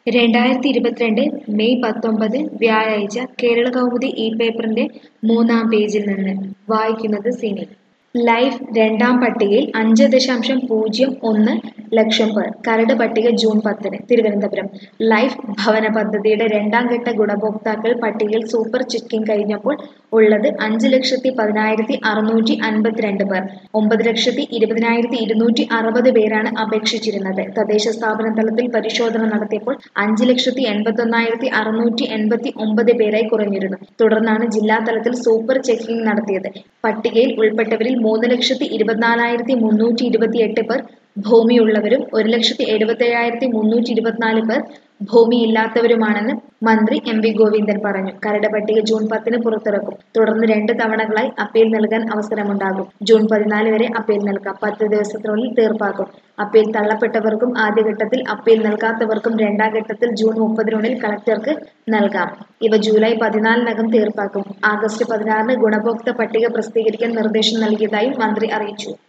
രണ്ടായിരത്തി ഇരുപത്തിരണ്ട് മെയ് പത്തൊമ്പത് വ്യാഴാഴ്ച കേരള കൗമുദി ഈ പേപ്പറിന്റെ മൂന്നാം പേജിൽ നിന്ന് വായിക്കുന്നത് സിനി ലൈഫ് രണ്ടാം പട്ടികയിൽ അഞ്ച് ദശാംശം പൂജ്യം ഒന്ന് ലക്ഷം പേർ കരട് പട്ടിക ജൂൺ പത്തിന് തിരുവനന്തപുരം ലൈഫ് ഭവന പദ്ധതിയുടെ രണ്ടാം ഘട്ട ഗുണഭോക്താക്കൾ പട്ടികയിൽ സൂപ്പർ ചെക്കിംഗ് കഴിഞ്ഞപ്പോൾ ഉള്ളത് അഞ്ച് ലക്ഷത്തി പതിനായിരത്തി അറുന്നൂറ്റി അൻപത്തിരണ്ട് പേർ ഒമ്പത് ലക്ഷത്തി ഇരുപതിനായിരത്തി ഇരുന്നൂറ്റി അറുപത് പേരാണ് അപേക്ഷിച്ചിരുന്നത് തദ്ദേശ സ്ഥാപന തലത്തിൽ പരിശോധന നടത്തിയപ്പോൾ അഞ്ച് ലക്ഷത്തി എൺപത്തൊന്നായിരത്തി അറുന്നൂറ്റി എൺപത്തി ഒമ്പത് പേരായി കുറഞ്ഞിരുന്നു തുടർന്നാണ് ജില്ലാ തലത്തിൽ സൂപ്പർ ചെക്കിംഗ് നടത്തിയത് പട്ടികയിൽ ഉൾപ്പെട്ടവരിൽ മൂന്ന് ലക്ഷത്തി ഇരുപത്തിനാലായിരത്തി മുന്നൂറ്റി ഇരുപത്തി എട്ട് പേർ ഭൂമിയുള്ളവരും ഒരു ലക്ഷത്തി എഴുപത്തേഴായിരത്തി മുന്നൂറ്റി ഇരുപത്തിനാല് പേർ ഭൂമിയില്ലാത്തവരുമാണെന്ന് മന്ത്രി എം വി ഗോവിന്ദൻ പറഞ്ഞു കരട് പട്ടിക ജൂൺ പത്തിന് പുറത്തിറക്കും തുടർന്ന് രണ്ട് തവണകളായി അപ്പീൽ നൽകാൻ അവസരമുണ്ടാകും ജൂൺ പതിനാല് വരെ അപ്പീൽ നൽകാം പത്ത് ദിവസത്തിനുള്ളിൽ തീർപ്പാക്കും അപ്പീൽ തള്ളപ്പെട്ടവർക്കും ആദ്യഘട്ടത്തിൽ അപ്പീൽ നൽകാത്തവർക്കും രണ്ടാം ഘട്ടത്തിൽ ജൂൺ മുപ്പതിനുള്ളിൽ കളക്ടർക്ക് നൽകാം ഇവ ജൂലൈ പതിനാലിനകം തീർപ്പാക്കും ആഗസ്റ്റ് പതിനാറിന് ഗുണഭോക്തൃ പട്ടിക പ്രസിദ്ധീകരിക്കാൻ നിർദ്ദേശം നൽകിയതായും മന്ത്രി അറിയിച്ചു